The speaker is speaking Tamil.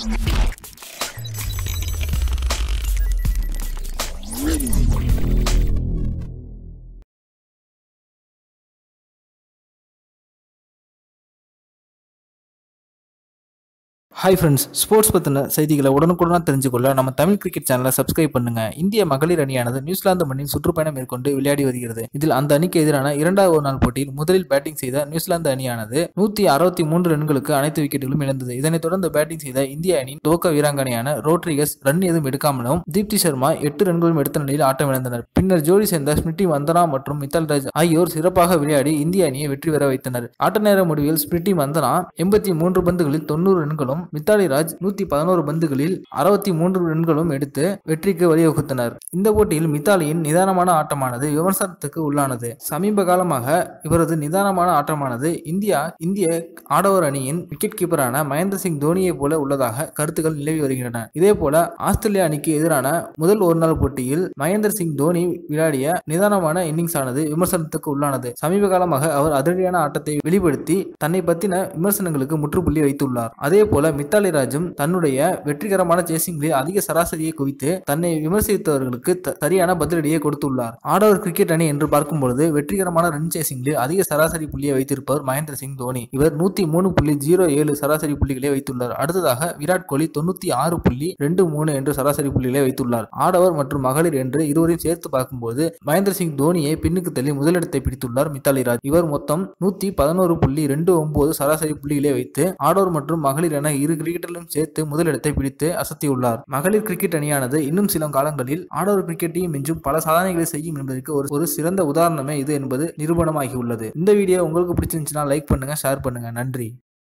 ஹாய் ஃப்ரெண்ட்ஸ் ஸ்போர்ட்ஸ் பற்றின செய்திகளை உடனுக்குடனாக தெரிஞ்சுக்கொள்ள நம்ம தமிழ் கிரிக்கெட் சேனலை சப்ஸ்கிரைப் பண்ணுங்க இந்திய மகளிர் அணியானது நியூசிலாந்து மண்ணில் சுற்றுப்பயணம் மேற்கொண்டு விளையாடி வருகிறது இதில் அந்த அணிக்கு எதிரான இரண்டாவது ஒரு நாள் போட்டியில் முதலில் பேட்டிங் செய்த நியூசிலாந்து அணியானது நூற்றி அறுபத்தி மூன்று ரன்களுக்கு அனைத்து விக்கெட்டுகளும் இழந்தது இதனைத் தொடர்ந்து பேட்டிங் செய்த இந்திய அணியின் துவக்க வீராங்கனையான ரோட்ரிகஸ் ரன் எதுவும் எடுக்காமலும் தீப்தி சர்மா எட்டு ரன்களும் எடுத்த நிலையில் ஆட்டம் இழந்தனர் பின்னர் ஜோடி சேர்ந்த ஸ்மிருதி வந்தனா மற்றும் மித்தல் ராஜ் ஆகியோர் சிறப்பாக விளையாடி இந்திய அணியை வெற்றி பெற வைத்தனர் ஆட்ட நேர முடிவில் ஸ்மிருதி வந்தனா எண்பத்தி மூன்று பந்துகளில் தொண்ணூறு ரன்களும் மித்தாலி ராஜ் நூத்தி பதினோரு பந்துகளில் அறுபத்தி மூன்று ரன்களும் எடுத்து வெற்றிக்கு வழிவகுத்தனர் இந்த போட்டியில் மித்தாலியின் நிதானமான ஆட்டமானது விமர்சனத்துக்கு உள்ளானது சமீப காலமாக இவரது நிதானமான ஆட்டமானது இந்தியா இந்திய ஆடவர் அணியின் விக்கெட் கீப்பரான மகேந்திர சிங் தோனியை போல உள்ளதாக கருத்துக்கள் நிலவி வருகின்றன இதே போல ஆஸ்திரேலியா அணிக்கு எதிரான முதல் ஒருநாள் போட்டியில் மகேந்திர சிங் தோனி விளையாடிய நிதானமான இன்னிங்ஸ் ஆனது விமர்சனத்துக்கு உள்ளானது சமீப காலமாக அவர் அதிரடியான ஆட்டத்தை வெளிப்படுத்தி தன்னை பத்தின விமர்சனங்களுக்கு முற்றுப்புள்ளி வைத்துள்ளார் அதே போல மித்தாலி ராஜும் தன்னுடைய வெற்றிகரமான சேசிங்களில் அதிக சராசரியை குவித்து தன்னை விமர்சித்தவர்களுக்கு த- சரியான பதிலடியை கொடுத்துள்ளார் ஆடவர் கிரிக்கெட் அணி என்று பார்க்கும்பொழுது வெற்றிகரமான ரன் சேசிங்கில் அதிக சராசரி புள்ளியை வைத்திருப்பவர் மகேந்திர சிங் தோனி இவர் நூத்தி மூணு புள்ளி ஜீரோ ஏழு சராசரி புள்ளிகளை வைத்துள்ளார் அடுத்ததாக விராட் கோலி தொண்ணூத்தி ஆறு புள்ளி ரெண்டு மூணு என்று சராசரி புள்ளிகளை வைத்துள்ளார் ஆடவர் மற்றும் மகளிர் என்று இருவரையும் சேர்த்து பார்க்கும்போது மகேந்திர சிங் தோனியை பின்னுக்கு தள்ளி முதலிடத்தை பிடித்துள்ளார் மித்தாலி ராஜ் இவர் மொத்தம் நூத்தி பதினோரு புள்ளி ரெண்டு ஒன்பது சராசரி புள்ளிகளை வைத்து ஆடவர் மற்றும் மகளிர் என இரு கிரிக்கெட்டிலும் சேர்த்து முதலிடத்தை பிடித்து அசத்தியுள்ளார் மகளிர் கிரிக்கெட் அணியானது இன்னும் சில காலங்களில் ஆடவர் கிரிக்கெட்டையும் மிஞ்சும் பல சாதனைகளை செய்யும் என்பதற்கு ஒரு ஒரு சிறந்த உதாரணமே இது என்பது நிரூபணமாகியுள்ளது இந்த வீடியோ உங்களுக்கு பிடிச்சிருந்துச்சுன்னா லைக் பண்ணுங்க ஷேர் பண்ணுங்க நன்றி